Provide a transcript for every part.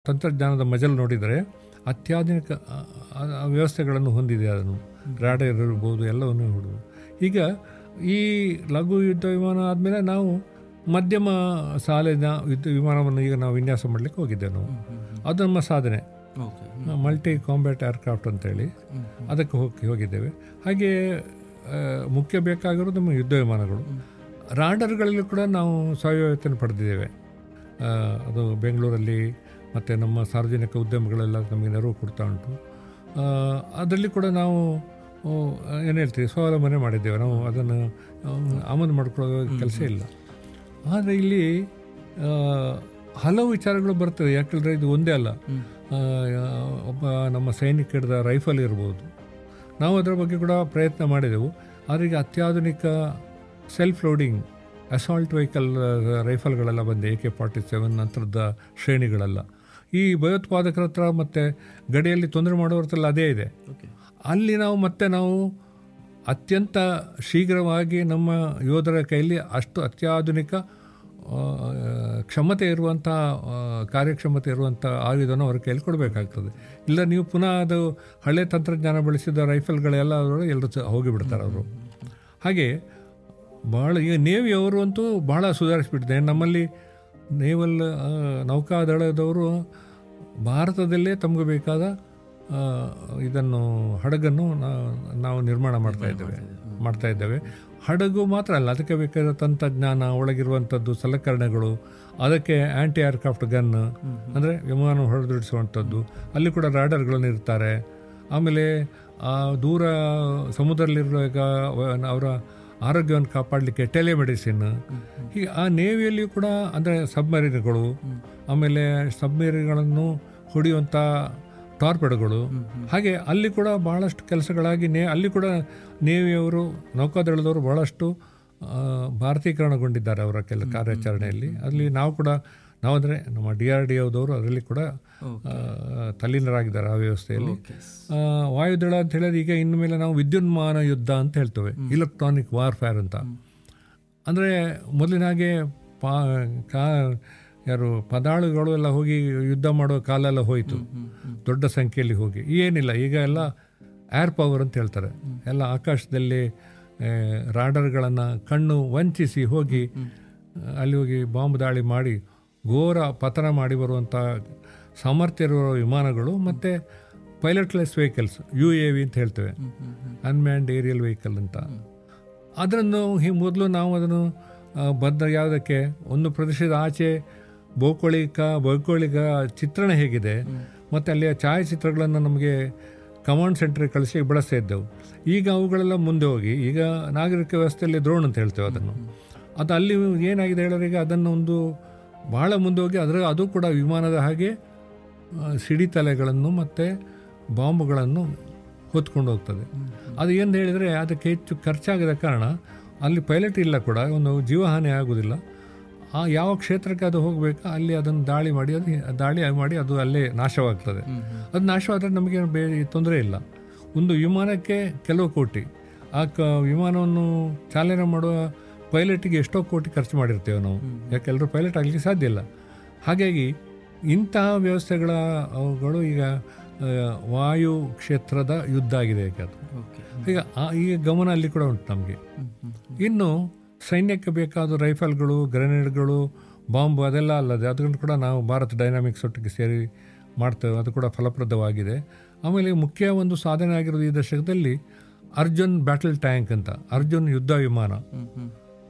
ತಂತ್ರಜ್ಞಾನದ ಮಜಲು ನೋಡಿದರೆ ಅತ್ಯಾಧುನಿಕ ಆ, ಆ, ಆ ವ್ಯವಸ್ಥೆಗಳನ್ನು ಹೊಂದಿದೆ ಅದನ್ನು ರಾಡರ್ ಇರ್ಬೋದು ಎಲ್ಲವನ್ನು ಹೊಡೆದು ಈಗ ಈ ಲಘು ಯುದ್ಧ ವಿಮಾನ ಆದಮೇಲೆ ನಾವು ಮಧ್ಯಮ ಸಾಲಿನ ಯುದ್ಧ ವಿಮಾನವನ್ನು ಈಗ ನಾವು ವಿನ್ಯಾಸ ಮಾಡಲಿಕ್ಕೆ ಹೋಗಿದ್ದೇವೆ ನಾವು ಅದು ನಮ್ಮ ಸಾಧನೆ ಓಕೆ ಮಲ್ಟಿ ಕಾಂಬ್ಯಾಟ್ ಏರ್ಕ್ರಾಫ್ಟ್ ಅಂತೇಳಿ ಅದಕ್ಕೆ ಹೋಗಿ ಹೋಗಿದ್ದೇವೆ ಹಾಗೆ ಆ, ಮುಖ್ಯ ಬೇಕಾಗಿರೋದು ನಮ್ಮ ಯುದ್ಧ ವಿಮಾನಗಳು ರಾಡರ್ಗಳಲ್ಲಿ ಕೂಡ ನಾವು ಸ್ವಾಯತ್ತನ್ನು ಪಡೆದಿದ್ದೇವೆ ಆ, ಅದು ಬೆಂಗಳೂರಲ್ಲಿ ಮತ್ತು ನಮ್ಮ ಸಾರ್ವಜನಿಕ ಉದ್ಯಮಗಳೆಲ್ಲ ನಮಗೆ ನೆರವು ಕೊಡ್ತಾ ಉಂಟು ಆ, ಅದರಲ್ಲಿ ಕೂಡ ನಾವು ಏನು ಹೇಳ್ತೀವಿ ಸ್ವಾವಲಂಬನೆ ಮಾಡಿದ್ದೇವೆ ನಾವು ಅದನ್ನು ಆ, ಆಮದು ಮಾಡ್ಕೊಳ್ಳೋ ಕೆಲಸ ಇಲ್ಲ ಆದರೆ ಇಲ್ಲಿ ಆ, ಹಲವು ವಿಚಾರಗಳು ಬರ್ತದೆ ಯಾಕಂದರೆ ಇದು ಒಂದೇ ಅಲ್ಲ ಆ, ಒಬ್ಬ ನಮ್ಮ ಸೈನಿಕ ಹಿಡಿದ ರೈಫಲ್ ಇರ್ಬೋದು ನಾವು ಅದರ ಬಗ್ಗೆ ಕೂಡ ಪ್ರಯತ್ನ ಮಾಡಿದೆವು ಆದರೆ ಈಗ ಅತ್ಯಾಧುನಿಕ ಸೆಲ್ಫ್ ಲೋಡಿಂಗ್ ಅಸಾಲ್ಟ್ ವೆಹಿಕಲ್ ರೈಫಲ್ಗಳೆಲ್ಲ ಬಂದೆ ಎ ಕೆ ಫಾರ್ಟಿ ಸೆವೆನ್ ನಂತರದ ಶ್ರೇಣಿಗಳೆಲ್ಲ ಈ ಭಯೋತ್ಪಾದಕರ ಹತ್ರ ಮತ್ತು ಗಡಿಯಲ್ಲಿ ತೊಂದರೆ ಮಾಡೋರ ಹತ್ರ ಅದೇ ಇದೆ ಓಕೆ ಅಲ್ಲಿ ನಾವು ಮತ್ತೆ ನಾವು ಅತ್ಯಂತ ಶೀಘ್ರವಾಗಿ ನಮ್ಮ ಯೋಧರ ಕೈಯಲ್ಲಿ ಅಷ್ಟು ಅತ್ಯಾಧುನಿಕ ಆ, ಕ್ಷಮತೆ ಇರುವಂಥ ಆ, ಕಾರ್ಯಕ್ಷಮತೆ ಇರುವಂಥ ಆಯುಧನ ಅವರ ಕೈಯಲ್ಲಿ ಕೊಡಬೇಕಾಗ್ತದೆ ಇಲ್ಲ ನೀವು ಪುನಃ ಅದು ಹಳೆ ತಂತ್ರಜ್ಞಾನ ಬಳಸಿದ ರೈಫಲ್ಗಳೆಲ್ಲ ಅವರು ಎಲ್ಲರೂ ಸ- ಹೋಗಿಬಿಡ್ತಾರೆ ಅವರು ಹಾಗೆ ಭಾಳ ಈಗ ನೇವಿ ಅವರು ಅಂತೂ ಭಾಳ ಸುಧಾರಿಸಿಬಿಟ್ಟಿದೆ ನಮ್ಮಲ್ಲಿ ನೇವಲ್ ಆ, ನೌಕಾದಳದವರು ಭಾರತದಲ್ಲೇ ತಮಗೆ ಬೇಕಾದ ಆ, ಇದನ್ನು ಹಡಗನ್ನು ನಾ- ನಾವು ನಿರ್ಮಾಣ ಮಾಡ್ತಾ ಇದ್ದೇವೆ ಮಾಡ್ತಾ ಇದ್ದೇವೆ ಹಡಗು ಮಾತ್ರ ಅಲ್ಲ ಅದಕ್ಕೆ ಬೇಕಾದ ತಂತ್ರಜ್ಞಾನ ಒಳಗಿರುವಂಥದ್ದು ಸಲಕರಣೆಗಳು ಅದಕ್ಕೆ ಆ್ಯಂಟಿ ಏರ್ಕ್ರಾಫ್ಟ್ ಗನ್ ಅಂದರೆ ವಿಮಾನ ಹೊಡೆದಿಡಿಸುವಂಥದ್ದು ಅಲ್ಲಿ ಕೂಡ ರಾಡರ್ಗಳನ್ನು ಇರ್ತಾರೆ ಆಮೇಲೆ ಆ ದೂರ ಸಮುದ್ರದಲ್ಲಿರುವಾಗ ಅವ- ಅವರ ಆರೋಗ್ಯವನ್ನು ಕಾಪಾಡಲಿಕ್ಕೆ ಟೆಲಿಮೆಡಿಸಿನ್ ಹೀಗೆ ಆ ನೇವಿಯಲ್ಲಿಯೂ ಕೂಡ ಅಂದರೆ ಸಬ್ಮರೀನ್ಗಳು ಆಮೇಲೆ ಸಬ್ಮರೀನ್ಗಳನ್ನು ಹೊಡೆಯುವಂಥ ಟಾರ್ಪೆಡ್ಗಳು ಹಾಗೆ ಅಲ್ಲಿ ಕೂಡ ಬಹಳಷ್ಟು ಕೆಲಸಗಳಾಗಿ ನೇ ಅಲ್ಲಿ ಕೂಡ ನೇವಿಯವರು ನೌಕಾದಳದವರು ಬಹಳಷ್ಟು ಆ, ಭಾರತೀಕರಣಗೊಂಡಿದ್ದಾರೆ ಅವರ ಕೆಲ ಕಾರ್ಯಾಚರಣೆಯಲ್ಲಿ ಅಲ್ಲಿ ನಾವು ಕೂಡ ನಾವು ಅಂದರೆ ನಮ್ಮ ಡಿ ಆರ್ ಡಿ ಒದವರು ಅದರಲ್ಲಿ ಕೂಡ ಆ, ತಲ್ಲೀನರಾಗಿದ್ದಾರೆ ಆ ವ್ಯವಸ್ಥೆಯಲ್ಲಿ ಆ, ವಾಯುದಳ ಅಂತ ಹೇಳಿದ್ರೆ ಈಗ ಇನ್ನು ಮೇಲೆ ನಾವು ವಿದ್ಯುನ್ಮಾನ ಯುದ್ಧ ಅಂತ ಹೇಳ್ತೇವೆ ಇಲೆಕ್ಟ್ರಾನಿಕ್ ವಾರ್ಫೇರ್ ಅಂತ ಅಂದರೆ ಮೊದಲಿನ ಹಾಗೆ ಪಾ ಕಾ ಯಾರು ಪದಾಳುಗಳು ಎಲ್ಲ ಹೋಗಿ ಯುದ್ಧ ಮಾಡೋ ಕಾಲೆಲ್ಲ ಹೋಯಿತು ದೊಡ್ಡ ಸಂಖ್ಯೆಯಲ್ಲಿ ಹೋಗಿ ಏನಿಲ್ಲ ಈಗ ಎಲ್ಲ ಏರ್ ಪವರ್ ಅಂತ ಹೇಳ್ತಾರೆ ಎಲ್ಲ ಆಕಾಶದಲ್ಲಿ ರಾಡರ್ಗಳನ್ನು ಕಣ್ಣು ವಂಚಿಸಿ ಹೋಗಿ ಆ, ಅಲ್ಲಿ ಹೋಗಿ ಬಾಂಬ್ ದಾಳಿ ಮಾಡಿ ಘೋರ ಪತನ ಮಾಡಿ ಬರುವಂಥ ಸಾಮರ್ಥ್ಯ ಇರುವ ವಿಮಾನಗಳು ಮತ್ತು pilotless vehicles U A V ಅಂತ ಹೇಳ್ತೇವೆ ಅನ್ಮ್ಯಾನ್ಡ್ ಏರಿಯಲ್ ವೆಹಿಕಲ್ ಅಂತ ಅದನ್ನು ಹಿ ಮೊದಲು ನಾವು ಅದನ್ನು ಆ, ಬದ್ಧ ಯಾವುದಕ್ಕೆ ಒಂದು ಪ್ರದೇಶದ ಆಚೆ ಭೌಗೋಳಿಕ ಭೌಗೋಳಿಕ ಚಿತ್ರಣ ಹೇಗಿದೆ ಮತ್ತು ಅಲ್ಲಿಯ ಛಾಯಾಚಿತ್ರಗಳನ್ನು ನಮಗೆ ಕಮಾಂಡ್ ಸೆಂಟ್ರಿಗೆ ಕಳಿಸಿ ಬಳಸ್ತಾ ಇದ್ದೆವು ಈಗ ಅವುಗಳೆಲ್ಲ ಮುಂದೆ ಹೋಗಿ ಈಗ ನಾಗರಿಕ ವ್ಯವಸ್ಥೆಯಲ್ಲಿ ದ್ರೋಣ್ ಅಂತ ಹೇಳ್ತೇವೆ ಅದನ್ನು ಅದು ಅಲ್ಲಿ ಏನಾಗಿದೆ ಹೇಳಿದ್ರೆ ಈಗ ಅದನ್ನು ಒಂದು ಭಾಳ ಮುಂದೆ ಹೋಗಿ ಅದರ ಅದು ಕೂಡ ವಿಮಾನದ ಹಾಗೆ ಆ, ಸಿಡಿತಲೆಗಳನ್ನು ಮತ್ತು ಬಾಂಬುಗಳನ್ನು ಹೊತ್ಕೊಂಡು ಹೋಗ್ತದೆ ಅದು ಏನು ಹೇಳಿದರೆ ಅದಕ್ಕೆ ಹೆಚ್ಚು ಖರ್ಚಾಗದ ಕಾರಣ ಅಲ್ಲಿ ಪೈಲಟ್ ಇಲ್ಲ ಕೂಡ ಒಂದು ಜೀವಹಾನಿ ಆಗುವುದಿಲ್ಲ ಆ ಯಾವ ಕ್ಷೇತ್ರಕ್ಕೆ ಅದು ಹೋಗಬೇಕು ಅಲ್ಲಿ ಅದನ್ನು ದಾಳಿ ಮಾಡಿ ಅದು ದಾಳಿ ಮಾಡಿ ಅದು ಅಲ್ಲೇ ನಾಶವಾಗ್ತದೆ ಅದು ನಾಶವಾದರೆ ನಮಗೆ ಬೇರೆ ತೊಂದರೆ ಇಲ್ಲ ಒಂದು ವಿಮಾನಕ್ಕೆ ಕೆಲವು ಕೋಟಿ ಆ ಕ ವಿಮಾನವನ್ನು ಚಾಲನೆ ಮಾಡುವ ಪೈಲಟಿಗೆ ಎಷ್ಟೋ ಕೋಟಿ ಖರ್ಚು ಮಾಡಿರ್ತೇವೆ ನಾವು ಯಾಕೆ ಎಲ್ಲರೂ ಪೈಲಟ್ ಆಗಲಿಕ್ಕೆ ಸಾಧ್ಯ ಇಲ್ಲ ಹಾಗಾಗಿ ಇಂತಹ ವ್ಯವಸ್ಥೆಗಳ ಅವುಗಳು ಈಗ ಆ, ವಾಯು ಕ್ಷೇತ್ರದ ಯುದ್ಧ ಆಗಿದೆ ಈಗ ಅದು ಓಕೆ ಈಗ ಆ- ಈಗ ಗಮನ ಅಲ್ಲಿ ಕೂಡ ಉಂಟು ನಮಗೆ ಇನ್ನು ಸೈನ್ಯಕ್ಕೆ ಬೇಕಾದ ರೈಫಲ್ಗಳು ಗ್ರೆನೇಡ್ಗಳು ಬಾಂಬ್ ಅದೆಲ್ಲ ಅಲ್ಲದೆ ಅದನ್ನು ಕೂಡ ನಾವು ಭಾರತ್ ಡೈನಾಮಿಕ್ಸ್ ಒಟ್ಟಿಗೆ ಸೇರಿ ಮಾಡ್ತೇವೆ ಅದು ಕೂಡ ಫಲಪ್ರದವಾಗಿದೆ ಆಮೇಲೆ ಮುಖ್ಯ ಒಂದು ಸಾಧನೆ ಆಗಿರೋದು ಈ ದಶಕದಲ್ಲಿ ಅರ್ಜುನ್ ಬ್ಯಾಟಲ್ ಟ್ಯಾಂಕ್ ಅಂತ ಅರ್ಜುನ್ ಯುದ್ಧ ವಿಮಾನ ಹ್ಮ್ ಹ್ಮ್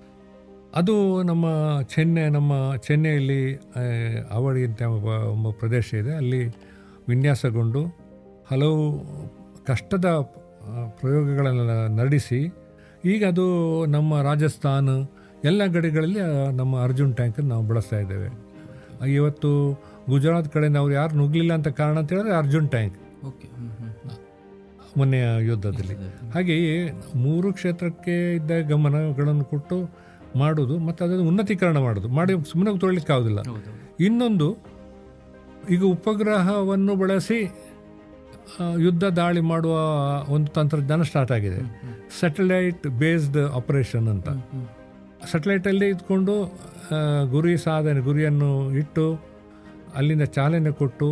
ಅದು ನಮ್ಮ ಚೆನ್ನೈ ನಮ್ಮ ಚೆನ್ನೈಯಲ್ಲಿ ಆ, ಅವಳಿ ಅಂತ ಒಬ್ಬ ಒಬ್ಬ ಪ್ರದೇಶ ಇದೆ ಅಲ್ಲಿ ವಿನ್ಯಾಸಗೊಂಡು ಹಲವು ಕಷ್ಟದ ಆ, ಪ್ರಯೋಗಗಳನ್ನೆಲ್ಲ ನಡೆಸಿ ಈಗ ಅದು ನಮ್ಮ ರಾಜಸ್ಥಾನ ಎಲ್ಲ ಗಡಿಗಳಲ್ಲಿ ಆ, ನಮ್ಮ ಅರ್ಜುನ್ ಟ್ಯಾಂಕನ್ನು ನಾವು ಬಳಸ್ತಾ ಇದ್ದೇವೆ ಆ, ಇವತ್ತು ಗುಜರಾತ್ ಕಡೆ ನಾವು ಯಾರು ನುಗ್ಲಿಲ್ಲ ಅಂತ ಕಾರಣ ಅಂತ ಹೇಳಿದ್ರೆ Arjun tank okay hmm hmm hmm. ಮೊನ್ನೆಯ ಯುದ್ಧದಲ್ಲಿ ಹಾಗೆಯೇ ಮೂರು ಕ್ಷೇತ್ರಕ್ಕೆ ಇದ್ದ ಗಮನಗಳನ್ನು ಕೊಟ್ಟು ಮಾಡೋದು ಮತ್ತು ಅದನ್ನು ಉನ್ನತೀಕರಣ ಮಾಡೋದು ಮಾಡಿ ಸುಮ್ಮನೆ ತೊಗೊಳ್ಲಿಕ್ಕೆ ಆಗೋದಿಲ್ಲ ಹೌದು ಇನ್ನೊಂದು ಈಗ ಉಪಗ್ರಹವನ್ನು ಬಳಸಿ ಆ, ಯುದ್ಧ ದಾಳಿ ಮಾಡುವ ಒಂದು ತಂತ್ರಜ್ಞಾನ ಸ್ಟಾರ್ಟ್ ಆಗಿದೆ ಸ್ಯಾಟಲೈಟ್ ಬೇಸ್ಡ್ ಆಪರೇಷನ್ ಅಂತ ಸ್ಯಾಟಲೈಟಲ್ಲೇ ಇದ್ಕೊಂಡು ಆ, ಗುರಿ ಸಾಧನೆ ಗುರಿಯನ್ನು ಇಟ್ಟು ಅಲ್ಲಿಂದ ಚಾಲನೆ ಕೊಟ್ಟು